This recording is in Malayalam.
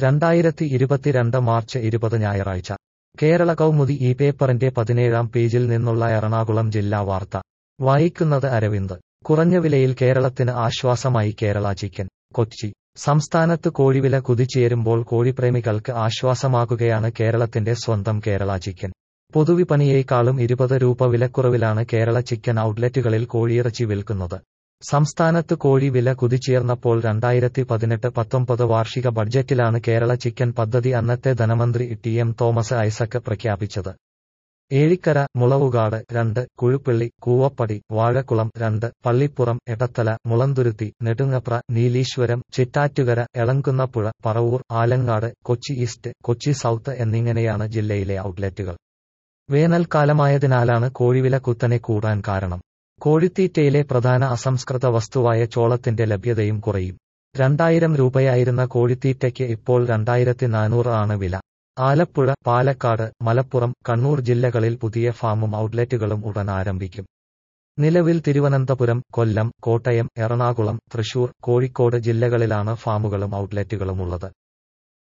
രണ്ടായിരത്തി ഇരുപത്തിരണ്ട് മാർച്ച് ഇരുപത് ഞായറാഴ്ച കേരള കൗമുദി ഈ പേപ്പറിന്റെ പതിനേഴാം പേജിൽ നിന്നുള്ള എറണാകുളം ജില്ലാ വാർത്ത വായിക്കുന്നത് അരവിന്ദ് കുറഞ്ഞ വിലയിൽ കേരളത്തിന് ആശ്വാസമായി കേരള ചിക്കൻ കൊച്ചി സംസ്ഥാനത്ത് കോഴിവില കുതിച്ചുയരുമ്പോൾ കോഴിപ്രേമികൾക്ക് ആശ്വാസമാകുകയാണ് കേരളത്തിന്റെ സ്വന്തം കേരള ചിക്കൻ പൊതുവിപണിയേക്കാളും ഇരുപത് രൂപ വിലക്കുറവിലാണ് കേരള ചിക്കൻ ഔട്ട്ലെറ്റുകളിൽ കോഴിയിറച്ചി വിൽക്കുന്നത് സംസ്ഥാനത്ത് കോഴി വില കുതിച്ചുയർന്നപ്പോൾ രണ്ടായിരത്തി പതിനെട്ട് പത്തൊമ്പത് വാർഷിക ബഡ്ജറ്റിലാണ് കേരള ചിക്കൻ പദ്ധതി അന്നത്തെ ധനമന്ത്രി ടി എം തോമസ് ഐസക് പ്രഖ്യാപിച്ചത് ഏഴിക്കര മുളവുകാട് രണ്ട് കുഴുപ്പള്ളി കൂവപ്പടി വാഴക്കുളം രണ്ട് പള്ളിപ്പുറം എടത്തല മുളന്തുരുത്തി നെടുങ്ങപ്ര നീലീശ്വരം ചിറ്റാറ്റുകര എളങ്കുന്നപ്പുഴ പറവൂർ ആലങ്ങാട് കൊച്ചി ഈസ്റ്റ് കൊച്ചി സൗത്ത് എന്നിങ്ങനെയാണ് ജില്ലയിലെ ഔട്ട്ലെറ്റുകൾ വേനൽക്കാലമായതിനാലാണ് കോഴിവില കുത്തനെ കൂടാൻ കാരണം കോഴിത്തീറ്റയിലെ പ്രധാന അസംസ്കൃത വസ്തുവായ ചോളത്തിന്റെ ലഭ്യതയും കുറയും രണ്ടായിരം രൂപയായിരുന്ന കോഴിത്തീറ്റയ്ക്ക് ഇപ്പോൾ രണ്ടായിരത്തി നാനൂറ് ആണ് വില ആലപ്പുഴ പാലക്കാട് മലപ്പുറം കണ്ണൂർ ജില്ലകളിൽ പുതിയ ഫാമും ഔട്ട്ലെറ്റുകളും ഉടൻ ആരംഭിക്കും നിലവിൽ തിരുവനന്തപുരം കൊല്ലം കോട്ടയം എറണാകുളം തൃശൂർ കോഴിക്കോട് ജില്ലകളിലാണ് ഫാമുകളും ഔട്ട്ലെറ്റുകളും ഉള്ളത്